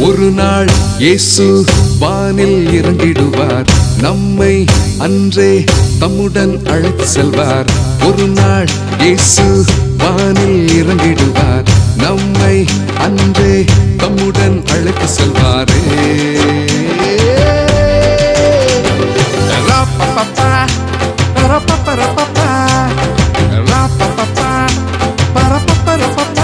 ஒரு நாள் இயேசு வானில் இறங்கிடுவார் நம்மை அன்றே தம்முடன் அழைத்து செல்வார் ஒரு நாள் இயேசு வானில் இறங்கிடுவார் நம்மை அன்றே தம்முடன் அழைத்து செல்வாரே ரா-பா-பா-பா, ரா-பா-பா-ரா-பா-பா, ரா-பா-பா-பா, பா-ரா-பா-பா-ரா-பா-பா.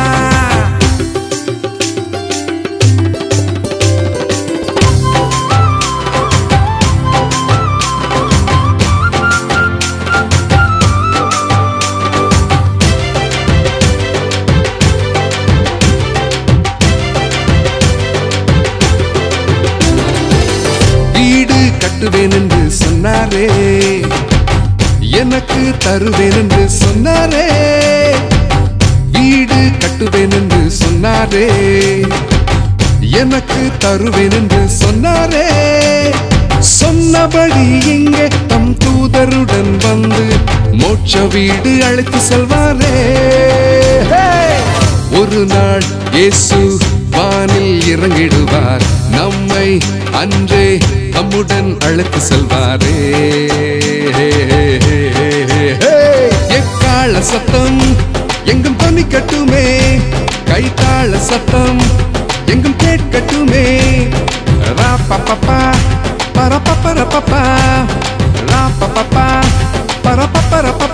வீடு கட்டுவேன் என்று சொன்னாரே எனக்கு தருவேன் என்று சொன்னாரே வீடு கட்டுவேன் என்று சொன்னாரே எனக்கு தருவேன் என்று சொன்னாரே சொன்னபடி இங்கே தம் தூதருடன் வந்து மோட்ச வீடு அழைத்து செல்வாரே Hey! ஒரு நாள் இயேசு வானில் இறங்கிடுவார் நம்மை அன்றே தம்முடன் அழைத்து செல்வாரே எக்கால சத்தம் எங்கும் தொனிக்கட்டுமே கைத்தாள சத்தம் எங்கும் கேட்கட்டுமே ராப்பப்பா பரப்பப்பரப்பப்பா ராப்பப்பா பரப்பப்பரப்பப்பா